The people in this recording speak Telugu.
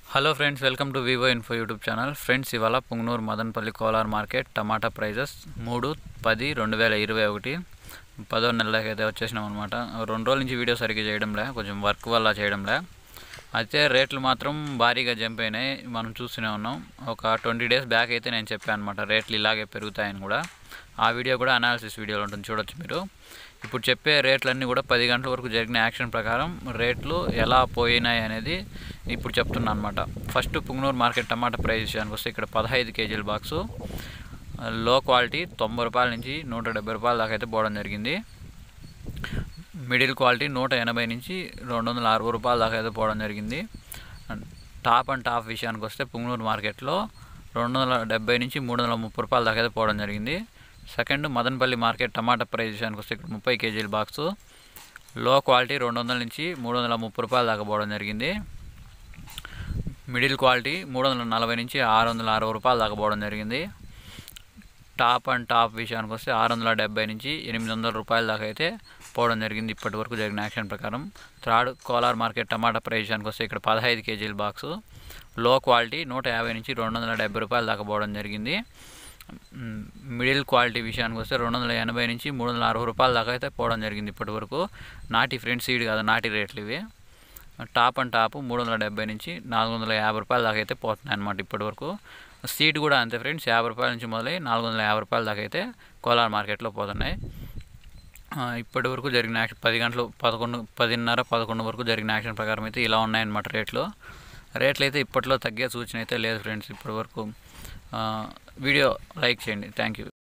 hello friends welcome to Vivo Info YouTube channel friends ఇవాళ పుంగనూరు మదనపల్లి కోలార్ మార్కెట్ టమాటా ప్రైజెస్ మూడు పది రెండు వేల ఇరవై ఒకటి పదో నెలలకి అయితే వచ్చేసినాం అనమాట రెండు రోజుల నుంచి వీడియో సరిగ్గా చేయడంలే కొంచెం వర్క్ వల్ల చేయడంలే అయితే రేట్లు మాత్రం భారీగా జంప్ అయినాయి మనం చూస్తూనే ఉన్నాం ఒక ట్వంటీ డేస్ బ్యాక్ అయితే నేను చెప్పాను అనమాట రేట్లు ఇలాగే పెరుగుతాయని కూడా ఆ వీడియో కూడా అనాలిసిస్ వీడియోలో ఉంటుంది చూడొచ్చు మీరు ఇప్పుడు చెప్పే రేట్లన్నీ కూడా పది గంటల వరకు జరిగిన యాక్షన్ ప్రకారం రేట్లు ఎలా పోయినాయి అనేది ఇప్పుడు చెప్తున్నా అనమాట ఫస్ట్ పుంగనూరు మార్కెట్ టమాటా ప్రైస్ విషయానికి వస్తే ఇక్కడ పదహైదు కేజీల బాక్సు లో క్వాలిటీ తొంభై రూపాయల నుంచి నూట డెబ్బై రూపాయల దాకా అయితే పోవడం జరిగింది మిడిల్ క్వాలిటీ నూట ఎనభై నుంచి రెండు వందల అరవై రూపాయల దాకా అయితే పోవడం జరిగింది అండ్ టాప్ అండ్ టాప్ విషయానికి వస్తే పుంగనూరు మార్కెట్లో రెండు వందల డెబ్బై నుంచి మూడు వందల ముప్పై రూపాయల దాకా అయితే పోవడం జరిగింది సెకండ్ మదనపల్లి మార్కెట్ టమాటా ప్రైస్ విషయానికి వస్తే ఇక్కడ ముప్పై కేజీల బాక్సు లో క్వాలిటీ రెండు వందల నుంచి మూడు వందల ముప్పై రూపాయల దాకా పోవడం జరిగింది మిడిల్ క్వాలిటీ మూడు వందల నలభై నుంచి ఆరు వందల అరవై రూపాయల దాకా పోవడం జరిగింది టాప్ అండ్ టాప్ విషయానికి వస్తే ఆరు వందల డెబ్బై నుంచి ఎనిమిది వందల రూపాయల దాకా అయితే పోవడం జరిగింది ఇప్పటి వరకు జరిగిన యాక్షన్ ప్రకారం థర్డ్ కోలార్ మార్కెట్ టమాటా ప్రైస్ విషయానికి వస్తే ఇక్కడ పదహైదు కేజీల బాక్సు లో క్వాలిటీ నూట యాభై నుంచి రెండు వందల డెబ్బై రూపాయల దాకా పోవడం జరిగింది మ్, మిడిల్ క్వాలిటీ విషయానికి వస్తే రెండు వందల ఎనభై నుంచి మూడు వందల అరవై రూపాయల దాకా అయితే పోవడం జరిగింది ఇప్పటి వరకు నాటి ఫ్రెండ్ సీడ్ కాదు నాటి రేట్లు ఇవి టాప్ అండ్ టాప్ మూడు వందల డెబ్బై నుంచి నాలుగు వందల యాభై రూపాయల దాకా అయితే పోతున్నాయి అనమాట ఇప్పటి వరకు సీడ్ కూడా అంతే ఫ్రెండ్స్ యాభై రూపాయల నుంచి మొదలై నాలుగు వందల యాభై రూపాయల దాకా అయితే కోలార్ మార్కెట్లో పోతున్నాయి ఆ, ఇప్పటి వరకు జరిగిన యాక్షన్ పది గంటలు పదకొండు పదిన్నర పదకొండు వరకు జరిగిన యాక్షన్ ప్రకారం అయితే ఇలా ఉన్నాయన్నమాట రేట్లు రేట్లు అయితే ఇప్పట్లో తగ్గే సూచన అయితే లేదు ఫ్రెండ్స్ ఇప్పటి వరకు ఆ, వీడియో లైక్ చేయండి థ్యాంక్ యూ